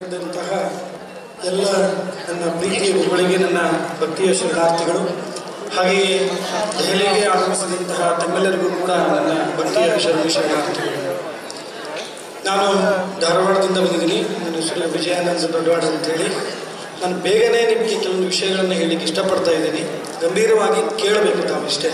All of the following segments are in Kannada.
ಬಂದಂತಹ ಎಲ್ಲ ನನ್ನ ಪ್ರೀತಿಯ ಗುರುಗಳಿಗೆ ನನ್ನ ಭಕ್ತಿಯ ಶರಣಾರ್ಥಿಗಳು ಹಾಗೆಯೇ ದೆಹಲಿಗೆ ಆಗಮಿಸಿದಂತಹ ತಮ್ಮೆಲ್ಲರಿಗೂ ಕೂಡ ನನ್ನ ಭಕ್ತಿಯ ಶರಣ ಶರಣಾರ್ಥಿಗಳು ನಾನು ಧಾರವಾಡದಿಂದ ಬಂದಿದ್ದೀನಿ ನನ್ನ ಹೆಸರು ವಿಜಯಾನಂದ ದೊಡ್ಡವಾಡ ಅಂತೇಳಿ ನಾನು ಬೇಗನೆ ನಿಮಗೆ ಕೆಲವೊಂದು ವಿಷಯಗಳನ್ನು ಹೇಳಲಿಕ್ಕೆ ಇಷ್ಟಪಡ್ತಾ ಇದ್ದೀನಿ ಗಂಭೀರವಾಗಿ ಕೇಳಬೇಕು ತಾವಿಷ್ಟೇ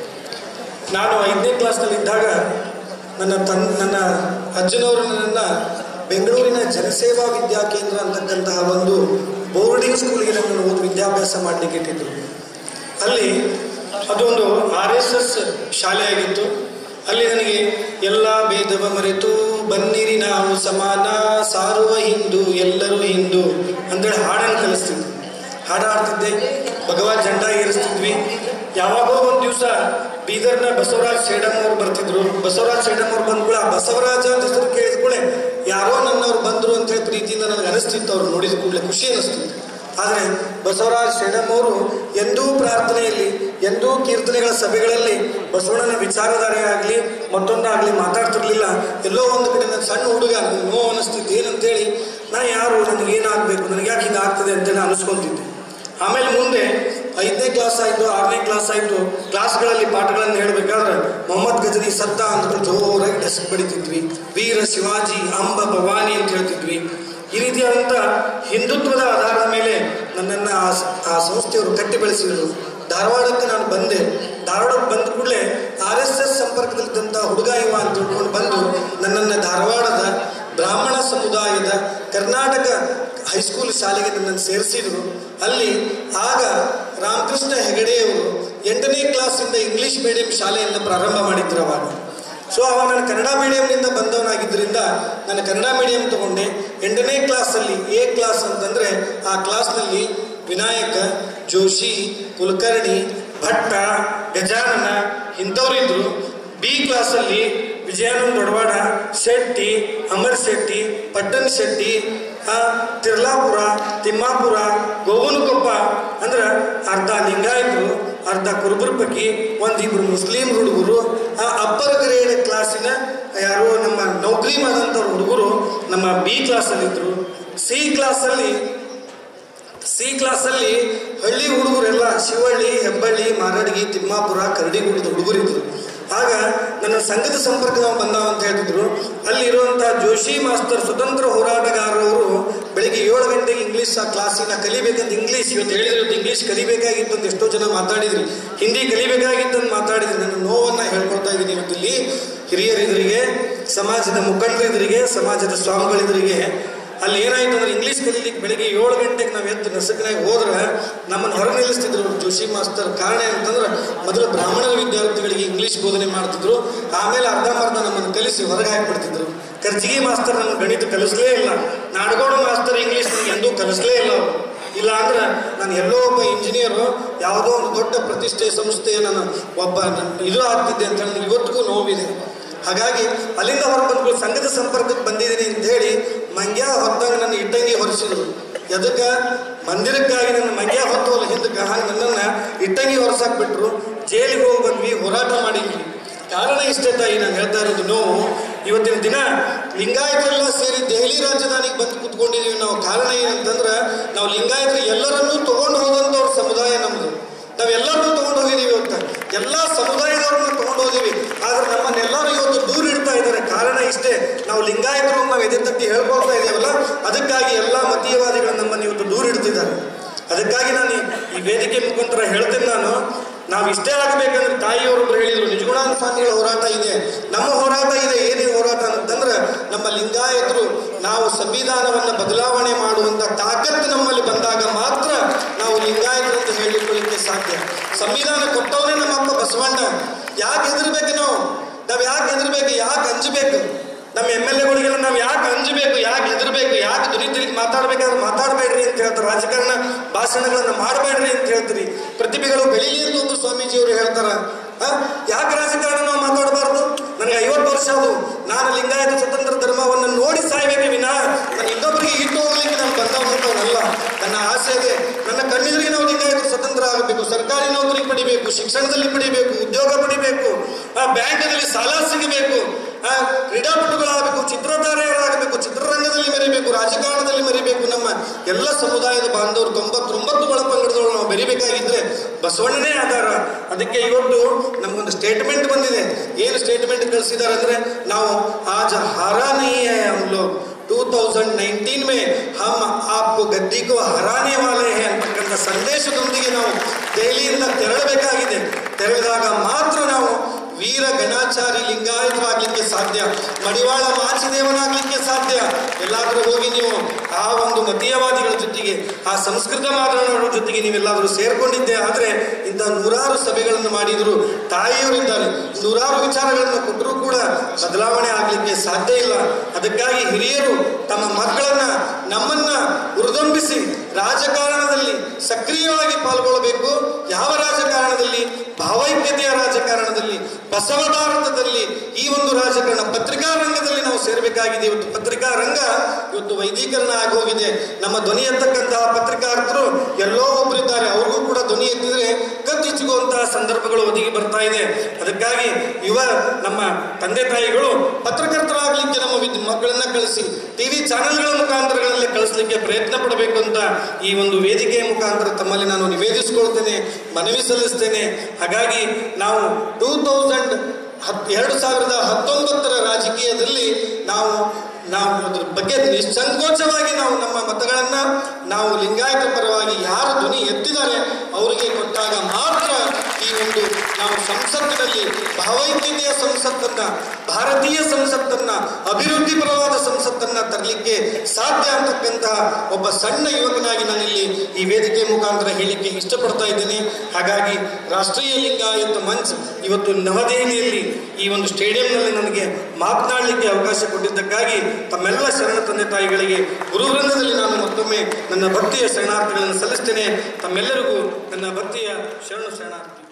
ನಾನು ಐದನೇ ಕ್ಲಾಸ್ನಲ್ಲಿದ್ದಾಗ ನನ್ನ ತನ್ ನನ್ನ ಅಜ್ಜನವರು ನನ್ನನ್ನು ಬೆಂಗಳೂರಿನ ಜನಸೇವಾ ವಿದ್ಯಾಕೇಂದ್ರ ಅಂತಕ್ಕಂತಹ ಒಂದು ಬೋರ್ಡಿಂಗ್ ಸ್ಕೂಲ್ಗೆ ನನ್ನನ್ನು ಓದಿ ವಿದ್ಯಾಭ್ಯಾಸ ಮಾಡಲಿಕ್ಕೆ ಇಟ್ಟಿದ್ದರು ಅಲ್ಲಿ ಅದೊಂದು ಆರ್ ಎಸ್ ಎಸ್ ಶಾಲೆಯಾಗಿತ್ತು ಅಲ್ಲಿ ನನಗೆ ಎಲ್ಲ ಭೇದವ ಮರೆತು ಬನ್ನಿರಿ ನಾವು ಸಮಾನ ಸಾರುವ ಹಿಂದೂ ಎಲ್ಲರೂ ಹಿಂದೂ ಅಂತೇಳಿ ಹಾಡನ್ನು ಕಲಿಸ್ತಿದ್ರು ಹಾಡು ಹಾಡ್ತಿದ್ದೆ ಭಗವಾನ್ ಜಂಡ ಏರಿಸ್ತಿದ್ವಿ ಯಾವಾಗೋ ಒಂದು ದಿವಸ ಬೀದರ್ನ ಬಸವರಾಜ್ ಸೇಡಮ್ ಅವ್ರು ಬರ್ತಿದ್ರು ಬಸವರಾಜ್ ಸೇಡಮ್ ಅವ್ರು ಬಂದ ಕೂಡ ಬಸವರಾಜ ಅಂತ ಹೆಸರು ಕೇಳಿದ ಕೂಡಲೇ ಯಾರೋ ನನ್ನವ್ರು ಬಂದರು ಅಂತ ಹೇಳಿ ಪ್ರೀತಿಯಿಂದ ನನಗೆ ಅನಿಸ್ತಿತ್ತು ಅವ್ರು ನೋಡಿದ ಕೂಡಲೇ ಖುಷಿ ಅನಿಸ್ತಿತ್ತು ಆದರೆ ಬಸವರಾಜ್ ಸೇಡಮ್ ಅವರು ಎಂದೂ ಪ್ರಾರ್ಥನೆಯಲ್ಲಿ ಎಂದೂ ಕೀರ್ತನೆಗಳ ಸಭೆಗಳಲ್ಲಿ ಬಸವಣ್ಣನ ವಿಚಾರಧಾರೆ ಆಗಲಿ ಮತ್ತೊಂದಾಗಲಿ ಮಾತಾಡ್ತಿರ್ಲಿಲ್ಲ ಎಲ್ಲೋ ಒಂದು ಕಡೆ ನನ್ನ ಸಣ್ಣ ಹುಡುಗ ನನಗೆ ನೋವು ಅನಿಸ್ತಿತ್ತು ಏನಂತೇಳಿ ನಾ ಯಾರು ನನಗೆ ಏನಾಗಬೇಕು ನನಗೆ ಯಾಕೆ ಹಿಂಗೆ ಆಗ್ತದೆ ಅಂತೇಳಿ ಅನಿಸ್ಕೊಂತಿದ್ದೆ ಆಮೇಲೆ ಮುಂದೆ ಐದನೇ ಕ್ಲಾಸ್ ಆಯಿತು ಆರನೇ ಕ್ಲಾಸ್ ಆಯಿತು ಕ್ಲಾಸ್ಗಳಲ್ಲಿ ಪಾಠಗಳನ್ನು ಹೇಳಬೇಕಾದ್ರೆ ಮೊಹಮ್ಮದ್ ಗಜನಿ ಸತ್ತ ಅಂತ ಜೋರಾಗಿ ಡೆಸ್ಕ್ ಬಡಿತಿದ್ವಿ ವೀರ ಶಿವಾಜಿ ಅಂಬ ಭವಾನಿ ಅಂತ ಹೇಳ್ತಿದ್ವಿ ಈ ರೀತಿಯಾದಂಥ ಹಿಂದುತ್ವದ ಆಧಾರದ ಮೇಲೆ ನನ್ನನ್ನು ಆ ಸ- ಆ ಸಂಸ್ಥೆಯವರು ಕಟ್ಟಿ ಬೆಳೆಸಿದರು ಧಾರವಾಡಕ್ಕೆ ನಾನು ಬಂದೆ ಧಾರವಾಡಕ್ಕೆ ಬಂದ ಕೂಡಲೇ ಆರ್ ಎಸ್ ಎಸ್ ಸಂಪರ್ಕದಲ್ಲಿದ್ದಂಥ ಹುಡುಗ ಇವ ಅಂತ ತಿಳ್ಕೊಂಡು ಬಂದು ನನ್ನನ್ನು ಧಾರವಾಡದ ಬ್ರಾಹ್ಮಣ ಸಮುದಾಯದ ಕರ್ನಾಟಕ ಹೈಸ್ಕೂಲ್ ಶಾಲೆಗೆ ನನ್ನನ್ನು ಸೇರಿಸಿದರು ಅಲ್ಲಿ ಆಗ ರಾಮಕೃಷ್ಣ ಹೆಗಡೆಯವರು ಎಂಟನೇ ಕ್ಲಾಸಿಂದ ಇಂಗ್ಲಿಷ್ ಮೀಡಿಯಂ ಶಾಲೆಯನ್ನು ಪ್ರಾರಂಭ ಮಾಡಿದ್ರು ಅವಾಗ ಸೊ ಅವಾಗ ನಾನು ಕನ್ನಡ ಮೀಡಿಯಂನಿಂದ ಬಂದವನಾಗಿದ್ದರಿಂದ ನಾನು ಕನ್ನಡ ಮೀಡಿಯಂ ತಗೊಂಡೆ ಎಂಟನೇ ಕ್ಲಾಸಲ್ಲಿ ಎ ಕ್ಲಾಸ್ ಅಂತಂದರೆ ಆ ಕ್ಲಾಸ್ನಲ್ಲಿ ವಿನಾಯಕ ಜೋಶಿ ಕುಲಕರ್ಣಿ ಭಟ್ಟ ಗಜಾನನ ಇಂಥವರಿದ್ದರು ಬಿ ಕ್ಲಾಸಲ್ಲಿ ವಿಜಯಾನಂದ ದೊಡವಾಡ ಶೆಟ್ಟಿ ಅಮರ್ ಶೆಟ್ಟಿ ಪಟ್ಟಣ್ ಶೆಟ್ಟಿ ಆ, ತಿರ್ಲಾಪುರ ತಿಮ್ಮಾಪುರ ಗೋವನಕೊಪ್ಪ ಅಂದ್ರೆ ಅರ್ಧ ಲಿಂಗಾಯತರು ಅರ್ಧ ಕುರುಬುರ್ಪಕ್ಕಿ ಒಂದಿಬ್ರು ಮುಸ್ಲಿಂ ಹುಡುಗರು ಆ ಅಪ್ಪರ್ ಗ್ರೇಡ್ ಕ್ಲಾಸಿನ ಯಾರೋ ನಮ್ಮ ನೌಕರಿ ಮಾಡಿದಂಥ ಹುಡುಗರು ನಮ್ಮ ಬಿ ಕ್ಲಾಸಲ್ಲಿದ್ದರು ಸಿ ಕ್ಲಾಸಲ್ಲಿ ಸಿ ಕ್ಲಾಸಲ್ಲಿ ಹಳ್ಳಿ ಹುಡುಗರೆಲ್ಲ ಶಿವಳ್ಳಿ ಹೆಬ್ಬಳ್ಳಿ ಮಾರಡ್ಗಿ ತಿಮ್ಮಾಪುರ ಕರಡಿಗುಡದ ಹುಡುಗರಿದ್ರು ಆಗ ನನ್ನ ಸಂಘದ ಸಂಪರ್ಕ ನಾವು ಬಂದಾವ ಅಂತ ಹೇಳ್ತಿದ್ರು ಅಲ್ಲಿರುವಂಥ ಜೋಶಿ ಮಾಸ್ತರ್ ಸ್ವತಂತ್ರ ಹೋರಾಟಗಾರರವರು ಬೆಳಿಗ್ಗೆ ಏಳು ಗಂಟೆಗೆ ಇಂಗ್ಲೀಷ್ ಆ ಕ್ಲಾಸಿನ ಕಲಿಬೇಕಂತ ಇಂಗ್ಲೀಷ್ ಇವತ್ತು ಹೇಳಿದ್ರು ಇವತ್ತು ಇಂಗ್ಲೀಷ್ ಕಲಿಬೇಕಾಗಿತ್ತು ಅಂತ ಎಷ್ಟೋ ಜನ ಮಾತಾಡಿದ್ರಿ ಹಿಂದಿ ಕಲಿಬೇಕಾಗಿತ್ತು ಅಂತ ಮಾತಾಡಿದ್ರಿ ನನ್ನ ನೋವನ್ನು ಹೇಳ್ಕೊಳ್ತಾ ಇದ್ದೀನಿ ಇವತ್ತಿಲ್ಲಿ ಹಿರಿಯರಿದ್ರಿಗೆ ಸಮಾಜದ ಮುಖಂಡರಿದ್ರಿಗೆ ಸಮಾಜದ ಸ್ವಾಮಿಗಳಿದ್ರಿಗೆ ಅಲ್ಲಿ ಏನಾಯ್ತು ಅಂದ್ರೆ ಇಂಗ್ಲೀಷ್ ಕಲೀಲಿಕ್ಕೆ ಬೆಳಿಗ್ಗೆ ಏಳು ಗಂಟೆಗೆ ನಾವು ಎದ್ದು ನಸಕನಾಗಿ ಹೋದ್ರೆ ನಮ್ಮನ್ನು ಹೊರಗೆ ನಿಲ್ಲಿಸ್ತಿದ್ರು ಜೋಶಿ ಮಾಸ್ತರ್ ಕಾರಣ ಏನಂತಂದ್ರೆ ಮೊದಲು ಬ್ರಾಹ್ಮಣರ ವಿದ್ಯಾರ್ಥಿಗಳಿಗೆ ಇಂಗ್ಲೀಷ್ ಬೋಧನೆ ಮಾಡ್ತಿದ್ರು ಆಮೇಲೆ ಅರ್ಧಂಬರ್ಧ ನಮ್ಮನ್ನು ಕಲಿಸಿ ಹೊರಗೆ ಹಾಕಿಬಿಡ್ತಿದ್ರು ಕರ್ಜಿಗಿ ಮಾಸ್ತರ್ ನನ್ನ ಗಣಿತ ಕಲಿಸ್ಲೇ ಇಲ್ಲ ನಾಡಗೋಡು ಮಾಸ್ತರ್ ಇಂಗ್ಲೀಷ್ ನನಗೆ ಎಂದೂ ಕಲಿಸ್ಲೇ ಇಲ್ಲ ಅವರು ಇಲ್ಲ ಅಂದ್ರೆ ನಾನು ಎಲ್ಲೋ ಒಬ್ಬ ಇಂಜಿನಿಯರು ಯಾವುದೋ ಒಂದು ದೊಡ್ಡ ಪ್ರತಿಷ್ಠೆ ಸಂಸ್ಥೆಯ ನಾನು ಒಬ್ಬ ನನ್ನ ಇದು ಆಗ್ತಿದ್ದೆ ಅಂತ ನನಗೆ ಇವತ್ತಿಗೂ ನೋವಿದೆ ಹಾಗಾಗಿ ಅಲ್ಲಿಂದ ಹೊರಗೆ ಬಂದ್ಕೊಂಡು ಸಂಘದ ಸಂಪರ್ಕಕ್ಕೆ ಬಂದಿದ್ದೀನಿ ಅಂತ ಹೇಳಿ ಮಂಗ್ಯ ಹೊತ್ತಾಗ ನನ್ನ ಇಟ್ಟಂಗಿ ಹೊರಿಸಿದ್ರು ಎದಕ್ಕೆ ಮಂದಿರಕ್ಕಾಗಿ ನನ್ನ ಮಂಗ್ಯ ಹೊತ್ತವಲ್ಲ ಹಿಂದಕ್ಕೆ ಹಾಗೆ ನನ್ನನ್ನು ಇಟ್ಟಂಗಿ ಹೊರಸಾಕ್ಬಿಟ್ರು ಜೈಲಿಗೆ ಹೋಗಿ ಬಂದ್ವಿ ಹೋರಾಟ ಮಾಡಿದ್ವಿ ಕಾರಣ ಇಷ್ಟೇ ತಾಯಿ ನಾನು ಹೇಳ್ತಾ ಇರೋದು ನೋವು ಇವತ್ತಿನ ದಿನ ಲಿಂಗಾಯತರೆಲ್ಲ ಸೇರಿ ದೆಹಲಿ ರಾಜಧಾನಿಗೆ ಬಂದು ಕೂತ್ಕೊಂಡಿದ್ದೀವಿ ನಾವು ಕಾರಣ ಏನಂತಂದ್ರೆ ನಾವು ಲಿಂಗಾಯತರು ಎಲ್ಲರನ್ನೂ ತಗೊಂಡು ಹೋದಂಥವ್ರ ಸಮುದಾಯ ನಮ್ಮದು ನಾವೆಲ್ಲರನ್ನೂ ತಗೊಂಡು ಹೋಗಿದ್ದೀವಿ ಇವತ್ತು ಎಲ್ಲ ಸಮುದಾಯದವ್ರನ್ನ ತಗೊಂಡು ಹೋದೀವಿ ಆದ್ರೆ ನಮ್ಮನ್ನೆಲ್ಲರೂ ಇವತ್ತು ದೂರ ಇಡ್ತಾ ಇದ್ದಾರೆ ಕಾರಣ ಇಷ್ಟೇ ನಾವು ಲಿಂಗಾಯತರು ನಾವು ಎದೆ ತಟ್ಟಿ ಹೇಳ್ಕೊಳ್ತಾ ಇದ್ದೀವಲ್ಲ ಅದಕ್ಕಾಗಿ ಎಲ್ಲ ಮತೀಯವಾದಿಗಳು ನಮ್ಮನ್ನು ಇವತ್ತು ದೂರ ಇಡ್ತಿದ್ದಾರೆ ಅದಕ್ಕಾಗಿ ನಾನು ಈ- ಈ ವೇದಿಕೆ ಮುಖಾಂತರ ಹೇಳ್ತೇನೆ ನಾನು ನಾವು ಇಷ್ಟೇ ಆಗಬೇಕಂದ್ರೆ ತಾಯಿಯವರೊಬ್ರು ಹೇಳಿದ್ರು ನಿಜಗುಣಾನ ಸ್ವಾಮಿಗಳ ಹೋರಾಟ ಇದೆ ನಮ್ಮ ಹೋರಾಟ ಇದೆ ಏನೇ ಹೋರಾಟ ಅಂತಂದ್ರೆ ನಮ್ಮ ಲಿಂಗಾಯತರು ನಾವು ಸಂವಿಧಾನವನ್ನು ಬದಲಾವಣೆ ಮಾಡುವಂತ ತಾಕತ್ತು ನಮ್ಮಲ್ಲಿ ಬಂದಾಗ ಮಾತ್ರ ನಾವು ಲಿಂಗಾಯತರು ಅಂತ ಹೇಳಿಕೊಳ್ಳಿಕ್ಕೆ ಸಾಧ್ಯ ಸಂವಿಧಾನ ಕೊಟ್ಟವನೇ ನಮ್ಮ ಅಪ್ಪ ಬಸವಣ್ಣ ಯಾಕೆ ಹೆದರ್ಬೇಕು ನಾವು ನಾವು ಯಾಕೆ ಹೆದರ್ಬೇಕು ಯಾಕೆ ಅಂಜಬೇಕು ನಮ್ಮ ಎಮ್ ಎಲ್ ಎಗಳಿಗೆಲ್ಲ ನಾವು ಯಾಕೆ ಅಂಜಬೇಕು ಯಾಕೆ ಹೆದರ್ಬೇಕು ಯಾಕೆ ಧ್ವನಿ ತಿರುಗಿ ಮಾತಾಡ್ಬೇಕಾದ್ರೆ ಮಾತಾಡಬೇಡ್ರಿ ಅಂತ ಹೇಳ್ತಾರೆ ರಾಜಕಾರಣ ಭಾಷಣಗಳನ್ನ ಮಾಡಬೇಡ್ರಿ ಅಂತ ಹೇಳ್ತೀರಿ ಪ್ರತಿಭೆಗಳು ಬೆಳೀಲಿ ಅಂತ ಒಂದು ಸ್ವಾಮೀಜಿಯವರು ಹೇಳ್ತಾರ ಆ? ಯಾಕೆ ರಾಜಕಾರಣ ನಾವು ಮಾತಾಡಬಾರ್ದು ನನಗೆ ಐವತ್ತು ವರ್ಷ ಅದು ನಾನು ಲಿಂಗಾಯತ ಸ್ವತಂತ್ರ ಧರ್ಮವನ್ನು ನೋಡಿ ಸಾಯ್ಬೇಕೆ ವಿನ ನಾನು ಇನ್ನೊಬ್ಬರಿಗೆ ಇಟ್ಟು ಹೋಗ್ಲಿಕ್ಕೆ ನಾನು ಬಂದವನಲ್ಲ ನನ್ನ ಆಸೆ ಇದೆ ನನ್ನ ಕಣ್ಣೆದುರಿಗೆ ನಾವು ಲಿಂಗಾಯತರು ಸ್ವತಂತ್ರ ಆಗಬೇಕು ಸರ್ಕಾರಿ ನೌಕರಿ ಪಡಿಬೇಕು ಶಿಕ್ಷಣದಲ್ಲಿ ಪಡಿಬೇಕು ಉದ್ಯೋಗ ಪಡಿಬೇಕು ಆ ಬ್ಯಾಂಕ್ನಲ್ಲಿ ಸಾಲ ಸಿಗಬೇಕು ಆ ಕ್ರೀಡಾಪಟುಗಳಾಗಬೇಕು ಚಿತ್ರತಾರೆಯರಾಗಬೇಕು ಚಿತ್ರರಂಗದಲ್ಲಿ ಮೆರಿಬೇಕು ರಾಜಕಾರಣದಲ್ಲಿ ಮೆರಿಬೇಕು ಎಲ್ಲ ಸಮುದಾಯದ ಬಾಂಧವರು ತೊಂಬತ್ತೊಂಬತ್ತು ಒಳಪಂಗಡದವರು ನಾವು ಬೆರಿಬೇಕಾಗಿದ್ರೆ ಬಸವಣ್ಣನೇ ಆಧಾರ ಅದಕ್ಕೆ ಇವತ್ತು ನಮಗೊಂದು ಸ್ಟೇಟ್ಮೆಂಟ್ ಬಂದಿದೆ ಏನು ಸ್ಟೇಟ್ಮೆಂಟ್ ಕಳಿಸಿದ್ದಾರೆ ಅಂದ್ರೆ ನಾವು ಆಜ ಹರಾನೇ हम लोग 2019 में हम आपको गद्दी को हराने वाले हैं ಅಂತಕ್ಕಂಥ ಸಂದೇಶದೊಂದಿಗೆ ನಾವು ದೆಹಲಿಯಿಂದ ತೆರಳಬೇಕಾಗಿದೆ ತೆರಳಿದಾಗ ಮಾತ್ರ ನಾವು ವೀರ ಗಣಾಚಾರಿ ಲಿಂಗಾಯತರಾಗಲಿಕ್ಕೆ ಸಾಧ್ಯ ಮಡಿವಾಳ ಮಾಚಿದೇವನಾಗಲಿಕ್ಕೆ ಸಾಧ್ಯ ಎಲ್ಲಾದರೂ ಹೋಗಿ ನೀವು ಆ ಒಂದು ಮತೀಯವಾದಿಗಳ ಜೊತೆಗೆ ಆ ಸಂಸ್ಕೃತ ಮಾತನಾಡುವ ಜೊತೆಗೆ ನೀವೆಲ್ಲಾದರೂ ಸೇರ್ಕೊಂಡಿದ್ದೆ ಆದರೆ ಇಂಥ ನೂರಾರು ಸಭೆಗಳನ್ನು ಮಾಡಿದ್ರು ತಾಯಿಯವರಿದ್ದಾರೆ ನೂರಾರು ವಿಚಾರಗಳನ್ನು ಕೊಟ್ಟರೂ ಕೂಡ ಬದಲಾವಣೆ ಆಗಲಿಕ್ಕೆ ಸಾಧ್ಯ ಇಲ್ಲ ಅದಕ್ಕಾಗಿ ಹಿರಿಯರು ತಮ್ಮ ಮಕ್ಕಳನ್ನ ನಮ್ಮನ್ನ ಹುರಿದಂಬಿಸಿ ರಾಜಕಾರಣದಲ್ಲಿ ಸಕ್ರಿಯವಾಗಿ ಪಾಲ್ಗೊಳ್ಳಬೇಕು ಯಾವ ರಾಜಕಾರಣದಲ್ಲಿ ಭಾವೈಕ್ಯತೆಯ ರಾಜಕಾರಣದಲ್ಲಿ ಬಸವ ಭಾರತದಲ್ಲಿ ಈ ಒಂದು ರಾಜಕಾರಣ ಪತ್ರಿಕಾ ರಂಗದಲ್ಲಿ ನಾವು ಸೇರಬೇಕಾಗಿದೆ ಇವತ್ತು ಪತ್ರಿಕಾ ರಂಗ ಇವತ್ತು ವೈದೀಕರಣ ಆಗೋಗಿದೆ ನಮ್ಮ ಧ್ವನಿ ಎತ್ತಕ್ಕಂತಹ ಪತ್ರಿಕಾರ್ತರು ಎಲ್ಲೋ ಒಬ್ಬರಿದ್ದಾರೆ ಅವ್ರಿಗೂ ಕೂಡ ಧ್ವನಿ ಎತ್ತಿದ್ರೆ ಕತ್ತಿಚ್ಚುಗುವಂತಹ ಸಂದರ್ಭಗಳು ಒದಗಿ ಬರ್ತಾ ಇದೆ ಅದಕ್ಕಾಗಿ ಯುವ ನಮ್ಮ ತಂದೆ ತಾಯಿಗಳು ಪತ್ರಕರ್ತರಾಗಲಿಕ್ಕೆ ನಮ್ಮ ವಿದ್ ಮಕ್ಕಳನ್ನ ಕಳಿಸಿ ಟಿವಿ ಚಾನೆಲ್ಗಳ ಮುಖಾಂತರಗಳಲ್ಲಿ ಕಳಿಸ್ಲಿಕ್ಕೆ ಪ್ರಯತ್ನ ಪಡಬೇಕು ಅಂತ ಈ ಒಂದು ವೇದಿಕೆಯ ಮುಖಾಂತರ ತಮ್ಮಲ್ಲಿ ನಾನು ನಿವೇದಿಸಿಕೊಳ್ತೇನೆ ಮನವಿ ಸಲ್ಲಿಸ್ತೇನೆ ಹಾಗಾಗಿ ನಾವು ಟೂ ತೌಸಂಡ್ ಹತ್ ಎರಡು ಸಾವಿರದ ಹತ್ತೊಂಬತ್ತರ ರಾಜಕೀಯದಲ್ಲಿ ನಾವು ನಾವು ಅದ್ರ ಬಗ್ಗೆ ನಿಸ್ಸಂಕೋಚವಾಗಿ ನಾವು ನಮ್ಮ ಮತಗಳನ್ನ ನಾವು ಲಿಂಗಾಯತ ಪರವಾಗಿ ಯಾರು ಧ್ವನಿ ಎತ್ತಿದ್ದಾರೆ ಅವರಿಗೆ ಕೊಟ್ಟಾಗ ಮಾತ್ರ ಈ ಒಂದು ನಾವು ಸಂಸತ್ತಿನಲ್ಲಿ ಭಾವೈಕ್ಯತೆಯ ಸಂಸತ್ತನ್ನ ಭಾರತೀಯ ಸಂಸತ್ತನ್ನ ಅಭಿವೃದ್ಧಿ ಪರವಾದ ಸಂಸತ್ತನ್ನ ತರಲಿಕ್ಕೆ ಸಾಧ್ಯ ಅಂತಕ್ಕಂತಹ ಒಬ್ಬ ಸಣ್ಣ ಯುವಕನಾಗಿ ನಾನಿಲ್ಲಿ ಈ ವೇದಿಕೆ ಮುಖಾಂತರ ಹೇಳಿಕ್ಕೆ ಇಷ್ಟಪಡ್ತಾ ಇದ್ದೇನೆ ಹಾಗಾಗಿ ರಾಷ್ಟ್ರೀಯ ಲಿಂಗಾಯತ ಮಂಚ್ ಇವತ್ತು ನವದೆಹಲಿಯಲ್ಲಿ ಈ ಒಂದು ಸ್ಟೇಡಿಯಂನಲ್ಲಿ ನನಗೆ ಮಾತನಾಡಲಿಕ್ಕೆ ಅವಕಾಶ ಕೊಟ್ಟಿದ್ದಕ್ಕಾಗಿ ತಮ್ಮೆಲ್ಲ ಶರಣ ತಂದೆ ತಾಯಿಗಳಿಗೆ ಗುರುವೃಂದದಲ್ಲಿ ನಾನು ಮತ್ತೊಮ್ಮೆ ನನ್ನ ಭಕ್ತಿಯ ಶರಣಾರ್ಥಿಗಳನ್ನು ಸಲ್ಲಿಸ್ತೇನೆ ತಮ್ಮೆಲ್ಲರಿಗೂ ನನ್ನ ಭಕ್ತಿಯ ಶರಣ ಶರಣಾರ್ಥಿ